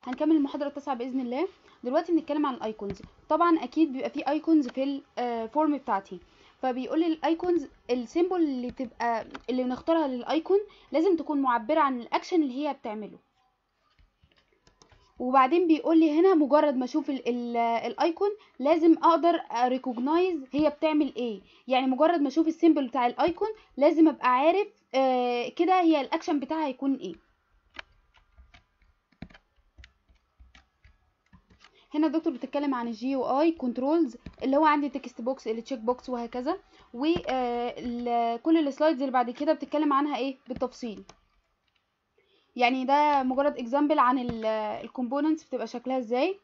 هنكمل المحاضرة التاسعة بإذن الله دلوقتي بنتكلم عن الايكونز طبعا اكيد بيبقى في ايكونز في الفورم بتاعتي فبيقول لي الايكونز السيمبل اللي تبقى اللي بنختارها للايكون لازم تكون معبرة عن الاكشن اللي هي بتعمله وبعدين بيقول لي هنا مجرد ما اشوف ال ال الايكون لازم اقدر ريكوجنايز هي بتعمل ايه يعني مجرد ما اشوف السيمبل بتاع الايكون لازم ابقى عارف آه كده هي الاكشن بتاعها هيكون ايه هنا الدكتور بتتكلم عن الجي يو اي كنترولز اللي هو عندي تكست بوكس التشيك بوكس وهكذا وكل السلايدز اللي بعد كده بتتكلم عنها ايه بالتفصيل يعني ده مجرد اكزامبل عن الكومبوننتس بتبقى شكلها ازاي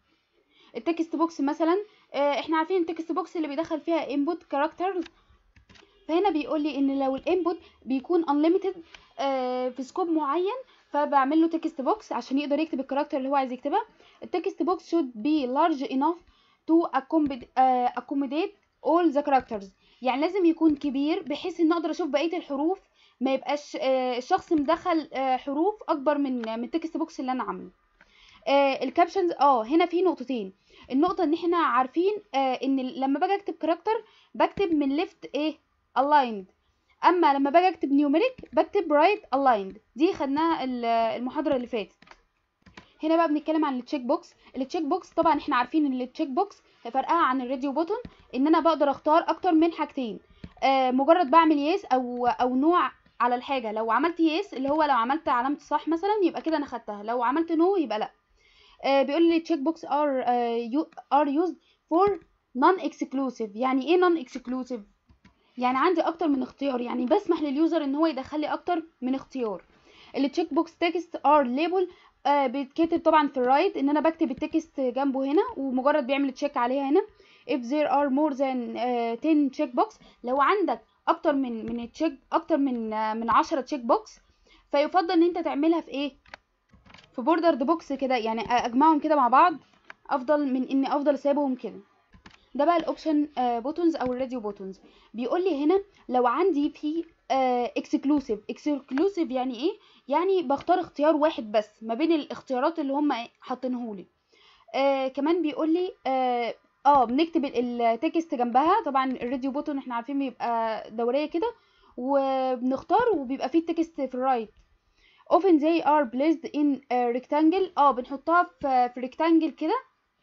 التكست بوكس مثلا احنا عارفين التكست بوكس اللي بيدخل فيها انبوت كاركترز فهنا بيقول لي ان لو الانبوت بيكون unlimited في سكوب معين فبعمل له تكست بوكس عشان يقدر يكتب الكاركتر اللي هو عايز يكتبها التكست بوكس should be large enough to accommodate all the characters يعني لازم يكون كبير بحيث ان اقدر اشوف بقيه الحروف ما يبقاش الشخص مدخل حروف اكبر من من التكست بوكس اللي انا عامله الكابشنز اه هنا في نقطتين النقطه ان احنا عارفين ان لما باجي اكتب كاركتر بكتب من ليفت ايه aligned اما لما باجي اكتب نيوميريك بكتب رايت right aligned دي خدناها المحاضره اللي فاتت هنا بقى بنتكلم عن التشيك بوكس التشيك بوكس طبعا احنا عارفين ان التشيك بوكس فرقها عن الراديو بوتون ان انا بقدر اختار اكتر من حاجتين آه مجرد بعمل يس او او نوع على الحاجه لو عملت يس اللي هو لو عملت علامه صح مثلا يبقى كده انا خدتها لو عملت نو يبقى لا آه بيقول لي تشيك بوكس ار ار يوزد فور نون اكسكلوسيف يعني ايه نون اكسكلوسيف يعني عندي اكتر من اختيار يعني بسمح لليوزر ان هو يدخل لي اكتر من اختيار التشيك بوكس تكست ار ليبل آه بيتكتب طبعا في الرايت ان انا بكتب التكست جنبه هنا ومجرد بيعمل تشيك عليها هنا if there are more than uh, 10 check box لو عندك اكتر من من تشيك اكتر من uh, من 10 تشيك بوكس فيفضل ان انت تعملها في ايه في بوردرد بوكس كده يعني اجمعهم كده مع بعض افضل من اني افضل سايبهم كده ده بقى الاوبشن بوتونز او الراديو بوتونز بيقول لي هنا لو عندي في اكسكلوسيف اكسكلوسيف يعني ايه يعني بختار اختيار واحد بس ما بين الاختيارات اللي هم حاطينهولي آه كمان بيقول لي اه, آه بنكتب التكست جنبها طبعا الراديو بوتون احنا عارفين بيبقى دوريه كده وبنختار وبيبقى فيه التكست في الرايت often they are placed in a rectangle اه بنحطها في في rectangle كده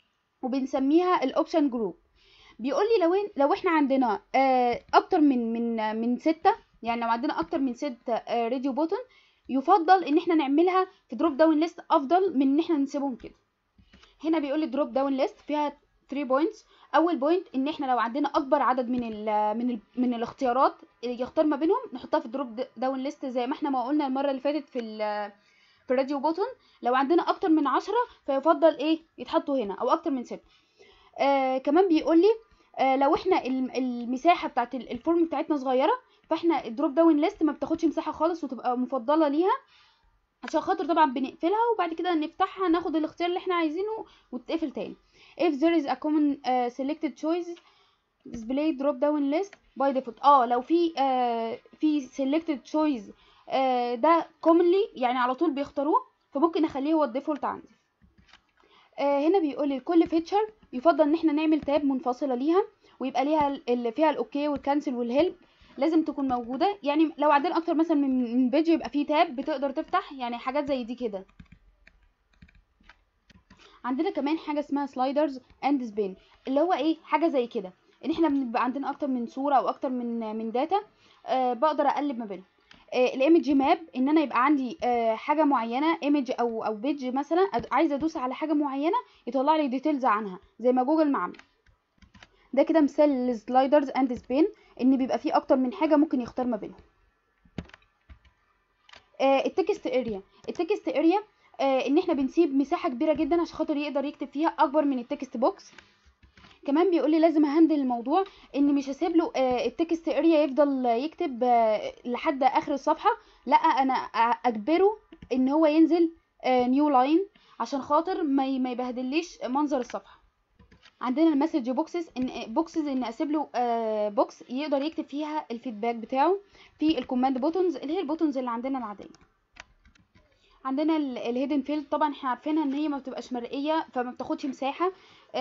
وبنسميها الاوبشن جروب بيقول لي لو لو احنا عندنا آه اكتر من من من ستة يعني لو عندنا اكتر من ست آه راديو بوتون يفضل ان احنا نعملها في دروب داون ليست افضل من ان احنا نسيبهم كده هنا بيقول لي دروب داون ليست فيها 3 بوينتس اول بوينت ان احنا لو عندنا اكبر عدد من ال من ال من الاختيارات اللي يختار ما بينهم نحطها في الدروب داون ليست زي ما احنا ما قلنا المره اللي فاتت في في الراديو بوتون لو عندنا اكتر من عشرة فيفضل ايه يتحطوا هنا او اكتر من ستة آه كمان بيقول لي آه لو احنا المساحه بتاعت الفورم بتاعتنا صغيره فاحنا الدروب داون ليست ما بتاخدش مساحه خالص وتبقى مفضله ليها عشان خاطر طبعا بنقفلها وبعد كده نفتحها ناخد الاختيار اللي احنا عايزينه وتقفل تاني if there is a common uh, selected choice display drop down list by default اه لو في آه في selected choice آه ده commonly يعني على طول بيختاروه فممكن اخليه هو الديفولت عندي آه هنا بيقول لي كل فيتشر يفضل ان احنا نعمل تاب منفصله ليها ويبقى ليها اللي فيها الاوكي والكانسل والهيلب لازم تكون موجوده يعني لو عندنا اكتر مثلا من بيج يبقى فيه تاب بتقدر تفتح يعني حاجات زي دي كده عندنا كمان حاجه اسمها سلايدرز اند سبين اللي هو ايه حاجه زي كده ان احنا بنبقى عندنا اكتر من صوره او اكتر من من داتا آه بقدر اقلب ما بينهم آه الايمج ماب ان انا يبقى عندي آه حاجه معينه ايمج او او بيج مثلا عايزه ادوس على حاجه معينه يطلع لي ديتيلز عنها زي ما جوجل ما عمل ده كده مثال للسلايدرز اند سبين ان بيبقى فيه اكتر من حاجه ممكن يختار ما بينهم آه التكست اريا التكست اريا آه ان احنا بنسيب مساحه كبيره جدا عشان خاطر يقدر يكتب فيها اكبر من التكست بوكس كمان بيقول لي لازم اهندل الموضوع ان مش هسيب له آه التكست اريا يفضل يكتب آه لحد اخر الصفحه لا انا اجبره ان هو ينزل نيو لاين عشان خاطر ما ما يبهدليش منظر الصفحه عندنا المسج بوكسز ان بوكسز ان اسيب له آه بوكس يقدر يكتب فيها الفيدباك بتاعه في الكوماند بوتونز اللي هي البوتونز اللي عندنا العاديه عندنا الهيدن فيلد طبعا احنا عارفينها ان هي ما بتبقاش مرئيه فما بتاخدش مساحه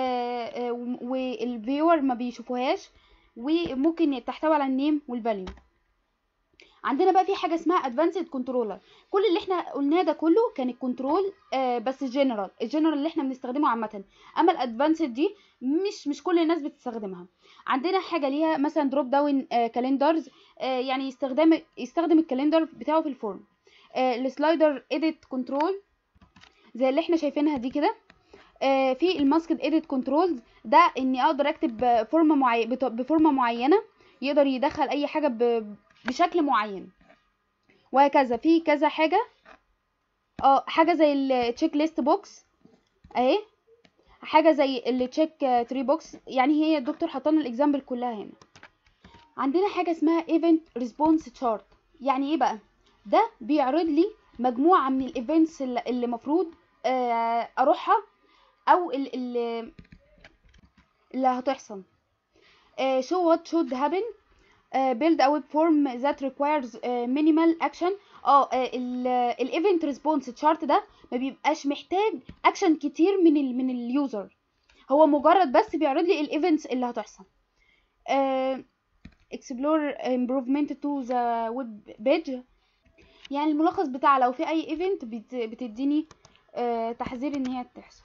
والفيور ما بيشوفوهاش وممكن تحتوي على النيم والفاليو عندنا بقى في حاجه اسمها ادفانسد كنترولر كل اللي احنا قلناه ده كله كان الكنترول آه بس الجنرال الجنرال اللي احنا بنستخدمه عامه اما الادفانسد دي مش مش كل الناس بتستخدمها عندنا حاجه ليها مثلا دروب داون كالندرز يعني استخدام يستخدم الكالندر بتاعه في الفورم آه السلايدر اديت كنترول زي اللي احنا شايفينها دي كده آه في الماسكد اديت كنترولز ده اني اقدر اكتب فورمه معي... بفورمه معينه يقدر يدخل اي حاجه ب... بشكل معين وهكذا في كذا حاجه اه حاجه زي التشيك ليست بوكس اهي حاجه زي التشيك تري بوكس يعني هي الدكتور حاطلنا الاكزامبل كلها هنا عندنا حاجه اسمها ايفنت ريسبونس تشارت يعني ايه بقى ده بيعرض لي مجموعه من الايفنتس اللي المفروض اروحها او اللي, اللي هتحصل show what should happen uh, build a web form that requires uh, minimal action اه الايفنت ريسبونس تشارت ده ما بيبقاش محتاج اكشن كتير من ال من اليوزر هو مجرد بس بيعرض لي الايفنتس اللي هتحصل uh, explore improvement to the web page يعني الملخص بتاع لو في اي ايفنت بتديني uh, تحذير ان هي تحصل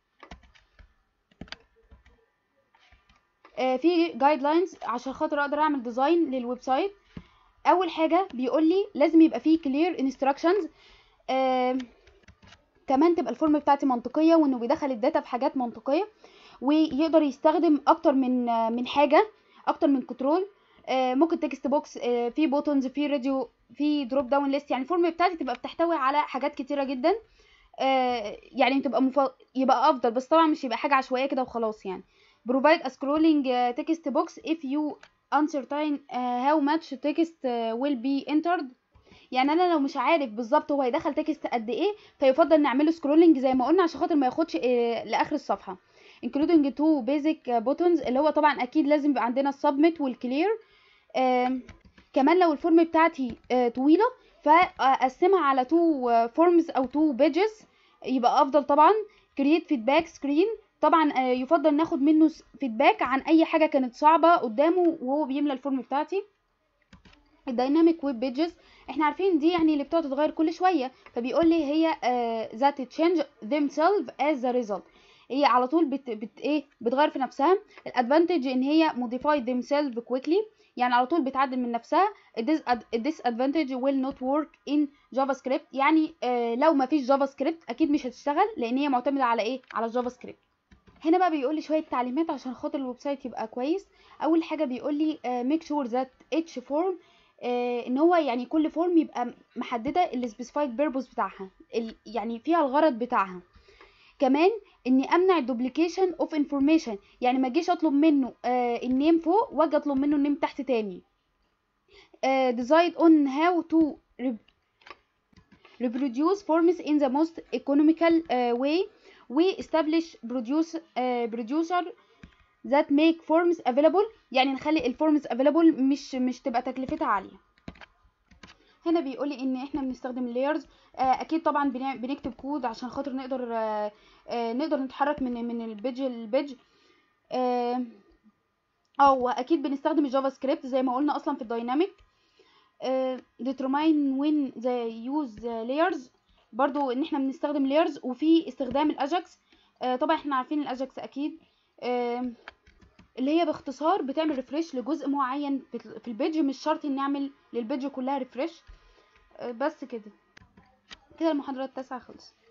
في جايد لاينز عشان خاطر اقدر اعمل ديزاين للويب سايت اول حاجه بيقول لي لازم يبقى فيه كلير انستراكشنز كمان تبقى الفورم بتاعتي منطقيه وانه بيدخل الداتا في حاجات منطقيه ويقدر يستخدم اكتر من من حاجه اكتر من كنترول آه ممكن تكست بوكس آه في بوتونز في راديو في دروب داون ليست يعني الفورم بتاعتي تبقى بتحتوي على حاجات كتيره جدا آه يعني تبقى مف... يبقى افضل بس طبعا مش يبقى حاجه عشوائيه كده وخلاص يعني provide a scrolling uh, text box if you uncertain uh, how much text uh, will be entered يعني انا لو مش عارف بالظبط هو هيدخل تكست قد ايه فيفضل نعمله سكرولنج زي ما قلنا عشان خاطر ما ياخدش إيه لاخر الصفحه including two basic buttons اللي هو طبعا اكيد لازم يبقى عندنا السبميت والكلير كمان لو الفورم بتاعتي طويله فاقسمها على تو فورمز او تو بيجز يبقى افضل طبعا create feedback screen طبعا يفضل ناخد منه فيدباك عن اي حاجه كانت صعبه قدامه وهو بيملى الفورم بتاعتي الدايناميك ويب بيجز احنا عارفين دي يعني اللي بتقعد تتغير كل شويه فبيقول لي هي ذات تشينج themselves as the result هي على طول بت, بت ايه بتغير في نفسها الادفانتج ان هي modify themselves quickly يعني على طول بتعدل من نفسها disadvantage will not work in JavaScript يعني آه لو ما فيش جافا سكريبت اكيد مش هتشتغل لان هي معتمده على ايه على الجافا سكريبت هنا بقى بيقول لي شويه تعليمات عشان خاطر الويب سايت يبقى كويس اول حاجه بيقول لي ميك شور ذات اتش فورم ان هو يعني كل فورم يبقى محدده السبيسيفايد بيربوز بتاعها يعني فيها الغرض بتاعها كمان اني امنع الدوبليكيشن اوف انفورميشن يعني ما اجيش اطلب منه آه النيم فوق واجي اطلب منه النيم تحت تاني ديزايد اون هاو تو reproduce forms in the most economical uh, way we establish produce uh, producer that make forms available يعني نخلي الفورمز available مش مش تبقى تكلفتها عاليه هنا بيقول لي ان احنا بنستخدم layers آه اكيد طبعا بنكتب كود عشان خاطر نقدر آه آه نقدر نتحرك من من البيج للبيج او اكيد بنستخدم الجافا سكريبت زي ما قلنا اصلا في الدايناميك determine when the use layers برضو ان احنا بنستخدم layers وفي استخدام الاجاكس طبعا احنا عارفين الاجاكس اكيد اللي هي باختصار بتعمل ريفريش لجزء معين في البيج مش شرط نعمل للبيج كلها ريفريش بس كده كده المحاضرة التاسعة خلصت